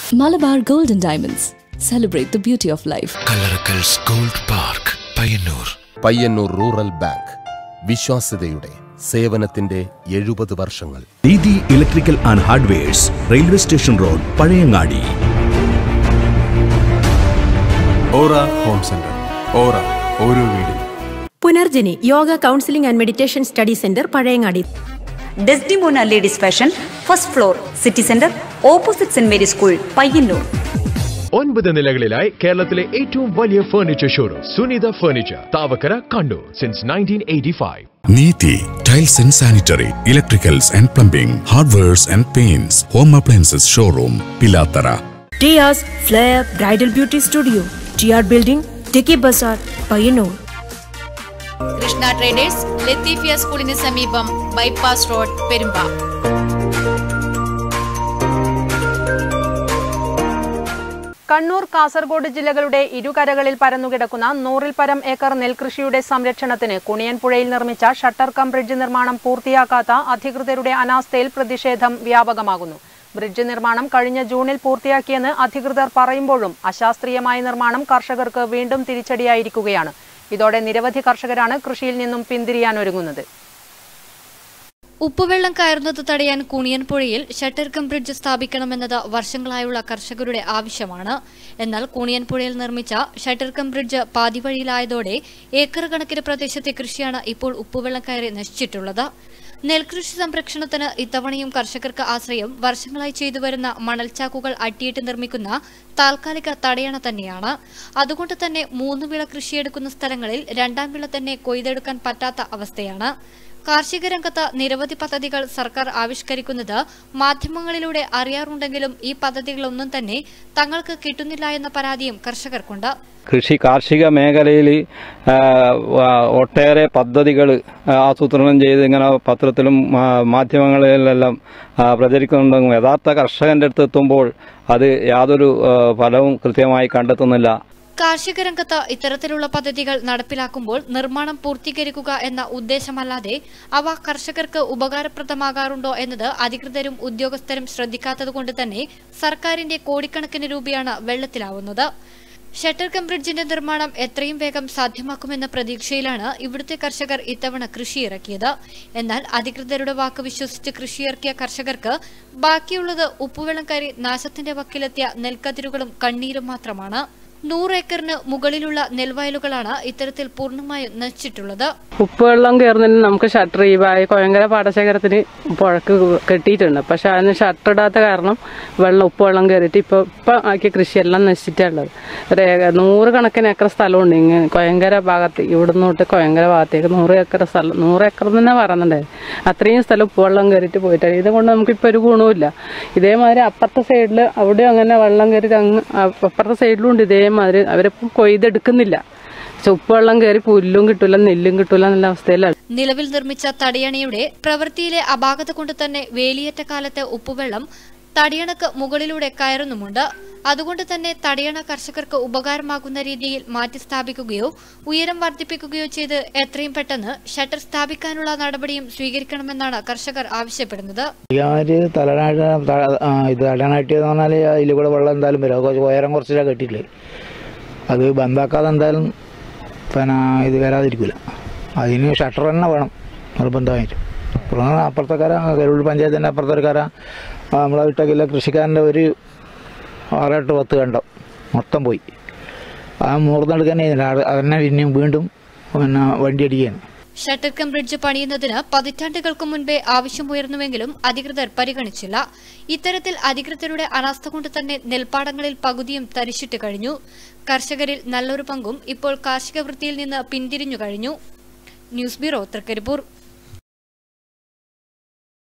Malabar Gold and Diamonds. Celebrate the beauty of life. Kallarakkal's gold park Payyanur Payyanur rural bank വിശ്വാസ്യതയുടെ സേവനത്തിന്റെ എഴുപത് വർഷങ്ങൾ Didi electrical and hardwares railway station road Pazhayangadi Aura home centre Aura ഓരോ വീടും Punarjani yoga counselling and meditation study centre Pazhayangadi Desdemona ladies fashion first floor city centre opposite Saint Mary school Payyanur ഒൻപത് നിലകളിലായി കേരളത്തിലെ ഏറ്റവും വലിയ furniture showroom Sunitha furniture Thavakkara Kannur since nineteen eighty five Neethi tiles and sanitary electricals and plumbing hardwares and paints home appliances showroom Pilathara Tia's flair bridal beauty studio T R building Tikki Bazaar Payyanur Krishna traders Lathifiya സ്കൂളിന് സമീപം bypass road Perumba Kannur Kasaragod ജില്ലകളുടെ ഇരുകരകളിൽ പരന്നുകിടക്കുന്ന നൂറിൽ പരം ഏക്കർ നെൽകൃഷിയുടെ സംരക്ഷണത്തിന് കുണിയൻപുഴയിൽ നിർമ്മിച്ച shutter cum bridge നിർമ്മാണം പൂർത്തിയാക്കാത്ത അധികൃതരുടെ അനാസ്ഥയിൽ പ്രതിഷേധം വ്യാപകമാകുന്നു ബ്രിഡ്ജ് നിർമ്മാണം കഴിഞ്ഞ ജൂണിൽ പൂർത്തിയാക്കിയെന്ന് അധികൃതർ പറയുമ്പോഴും അശാസ്ത്രീയമായ നിർമ്മാണം കർഷകർക്ക് വീണ്ടും തിരിച്ചടിയായിരിക്കുകയാണ് ഇതോടെ നിരവധി കർഷകരാണ് കൃഷിയിൽ നിന്നും പിന്തിരിയാനൊരുങ്ങുന്നത് ഉപ്പുവെള്ളം കയറുന്നത് തടയാൻ കൂണിയൻപുഴയിൽ ഷട്ടർ കം ബ്രിഡ്ജ് സ്ഥാപിക്കണമെന്നത് വർഷങ്ങളായുള്ള കർഷകരുടെ ആവശ്യമാണ് എന്നാൽ കൂണിയൻപുഴയിൽ നിർമ്മിച്ച ഷട്ടർ കം ബ്രിഡ്ജ് പാതിവഴിയിലായതോടെ ഏക്കർ കണക്കിന് പ്രദേശത്തെ കൃഷിയാണ് ഇപ്പോൾ ഉപ്പുവെള്ളം കയറി നശിച്ചിട്ടുള്ളത് നെൽകൃഷി സംരക്ഷണത്തിന് ഇത്തവണയും കർഷകർക്ക് ആശ്രയം വർഷങ്ങളായി ചെയ്തുവരുന്ന മണൽച്ചാക്കുകൾ അട്ടിയിട്ട് നിർമ്മിക്കുന്ന താൽക്കാലിക തടയണ തന്നെയാണ് അതുകൊണ്ട് തന്നെ മൂന്ന് വിള കൃഷിയെടുക്കുന്ന സ്ഥലങ്ങളിൽ രണ്ടാം വിള തന്നെ കൊയ്തെടുക്കാൻ പറ്റാത്ത അവസ്ഥയാണ് കാർഷിക രംഗത്ത് നിരവധി പദ്ധതികൾ സർക്കാർ ആവിഷ്കരിക്കുന്നത് മാധ്യമങ്ങളിലൂടെ അറിയാറുണ്ടെങ്കിലും ഈ പദ്ധതികളൊന്നും തന്നെ തങ്ങൾക്ക് കിട്ടുന്നില്ല എന്ന പരാതിയും കർഷകർക്കുണ്ട് കൃഷി കാർഷിക മേഖലയിൽ ആ, ആ, ഒട്ടേറെ പദ്ധതികൾ ആസൂത്രണം ചെയ്ത് ഇങ്ങനെ പത്രത്തിലും ആ, മാധ്യമങ്ങളിലെല്ലാം ആ, പ്രചരിക്കുന്നുണ്ടെങ്കിലും യഥാർത്ഥ കർഷകന്റെ അടുത്ത് എത്തുമ്പോൾ അത് യാതൊരു ആ, ഫലവും കൃത്യമായി കണ്ടെത്തുന്നില്ല കാർഷിക രംഗത്ത് ഇത്തരത്തിലുള്ള പദ്ധതികൾ നടപ്പിലാക്കുമ്പോൾ നിർമ്മാണം പൂർത്തീകരിക്കുക എന്ന ഉദ്ദേശമല്ലാതെ അവ കർഷകർക്ക് ഉപകാരപ്രദമാകാറുണ്ടോ എന്നത് അധികൃതരും ഉദ്യോഗസ്ഥരും ശ്രദ്ധിക്കാത്തതുകൊണ്ട് തന്നെ സർക്കാരിന്റെ കോടിക്കണക്കിന് രൂപയാണ് വെള്ളത്തിലാവുന്നത് ഷട്ടർ കം ബ്രിഡ്ജിന്റെ നിർമ്മാണം എത്രയും വേഗം സാധ്യമാക്കുമെന്ന പ്രതീക്ഷയിലാണ് ഇവിടുത്തെ കർഷകർ ഇത്തവണ കൃഷി ഇറക്കിയത് എന്നാൽ അധികൃതരുടെ വാക്ക് വിശ്വസിച്ച് കൃഷിയിറക്കിയ കർഷകർക്ക് ബാക്കിയുള്ളത് ഉപ്പുവെള്ളം കയറി നാശത്തിന്റെ വക്കിലെത്തിയ നെൽക്കതിരുകളും കണ്ണീരും മാത്രമാണ് നൂറ് ഏക്കറിന് മുകളിലുള്ള നെൽവയലുകളാണ് ഇത്തരത്തിൽ പൂർണ്ണമായും നശിച്ചിട്ടുള്ളത് ഉപ്പുവെള്ളം കയറുന്നതിന് നമുക്ക് ഷട്ടർ ഈ വായ കൊയങ്കര പാടശേഖരത്തിന് പുഴക്ക് കെട്ടിയിട്ടുണ്ട് പക്ഷെ അതിന് ഷട്ടർ ഇടാത്ത കാരണം വെള്ളം ഉപ്പുവെള്ളം കയറിയിട്ട് ഇപ്പോൾ ഇപ്പം ആക്കിയ കൃഷിയെല്ലാം നശിച്ചിട്ടുള്ളത് ഒരു ഏക- നൂറ് കണക്കിന് ഏക്കർ സ്ഥലമുണ്ട് ഇങ്ങനെ കൊയങ്കര ഭാഗത്ത് ഇവിടുന്ന് തൊട്ട് കൊയങ്കര ഭാഗത്തേക്ക് നൂറ് ഏക്കർ സ്ഥലം നൂറ് ഏക്കർ എന്ന് തന്നെ പറയുന്നുണ്ടായിരുന്നു അത്രയും സ്ഥലം ഉപ്പുവെള്ളം കയറിയിട്ട് പോയിട്ടാണ് ഇതുകൊണ്ട് നമുക്കിപ്പോൾ ഒരു ഗുണവുമില്ല ഇതേമാതിരി അപ്പുറത്തെ സൈഡിൽ അവിടെ അങ്ങനെ വെള്ളം കയറി അങ്ങ് അപ്പുറത്തെ സൈഡിലും ഉണ്ട് ഇതേമാതിരി അവരിപ്പം കൊയ്തെടുക്കുന്നില്ല പക്ഷെ ഉപ്പുവെള്ളം കയറി പുല്ലും കിട്ടൂല നെല്ലും കിട്ടൂല എന്നുള്ള അവസ്ഥയിലാണ് നിലവിൽ നിർമ്മിച്ച തടയണയുടെ പ്രവൃത്തിയിലെ അപാകത കൊണ്ട് തന്നെ വേലിയേറ്റ കാലത്തെ ഉപ്പുവെള്ളം തടയണക്ക് മുകളിലൂടെ കയറുന്നുമുണ്ട് അതുകൊണ്ട് തന്നെ തടയണ കർഷകർക്ക് ഉപകാരമാകുന്ന രീതിയിൽ മാറ്റി സ്ഥാപിക്കുകയോ ഉയരം വർദ്ധിപ്പിക്കുകയോ ചെയ്ത് എത്രയും പെട്ടെന്ന് ഷട്ടർ സ്ഥാപിക്കാനുള്ള നടപടിയും സ്വീകരിക്കണമെന്നാണ് കർഷകർ ആവശ്യപ്പെടുന്നത് ഞാനൊരു തലനായിട്ട് ഇത് തലനാട്ടിയെന്ന് പറഞ്ഞാൽ അതിൽ കൂടെ വെള്ളം എന്തായാലും വരും അത് കുറച്ച് ഉയരം കുറച്ചില്ല കെട്ടിയില്ലേ അത് ബന്ധാക്കാതെ എന്തായാലും പിന്നെ ഇത് വരാതിരിക്കില്ല അതിന് ഷട്ടർ തന്നെ വേണം നിർബന്ധമായിട്ട് അപ്പുറം അപ്പുറത്തേക്കാര കരുൾ പഞ്ചായത്തിൻ്റെ അപ്പുറത്തേക്കാര നമ്മളെ വിട്ടക്കില്ല കൃഷിക്കാരൻ്റെ ഒരു ആറെട്ട് പത്ത് കണ്ടം മൊത്തം പോയി ആ മൂർന്നെടുക്കാൻ അതന്നെ പിന്നെയും വീണ്ടും പിന്നെ വണ്ടി അടിക്കുകയാണ് ഷട്ടർ കം ബ്രിഡ്ജ് പണിയുന്നതിന് പതിറ്റാണ്ടുകൾക്ക് മുൻപേ ആവശ്യമുയർന്നുവെങ്കിലും അധികൃതർ പരിഗണിച്ചില്ല ഇത്തരത്തിൽ അധികൃതരുടെ അനാസ്ഥ കൊണ്ട് തന്നെ നെൽപ്പാടങ്ങളിൽ പകുതിയും തരിശിട്ട് കഴിഞ്ഞു കർഷകരിൽ നല്ലൊരു പങ്കും ഇപ്പോൾ കാർഷിക വൃത്തിയിൽ നിന്ന് പിന്തിരിഞ്ഞു കഴിഞ്ഞു ന്യൂസ് ബ്യൂറോ തൃക്കരിപ്പൂർ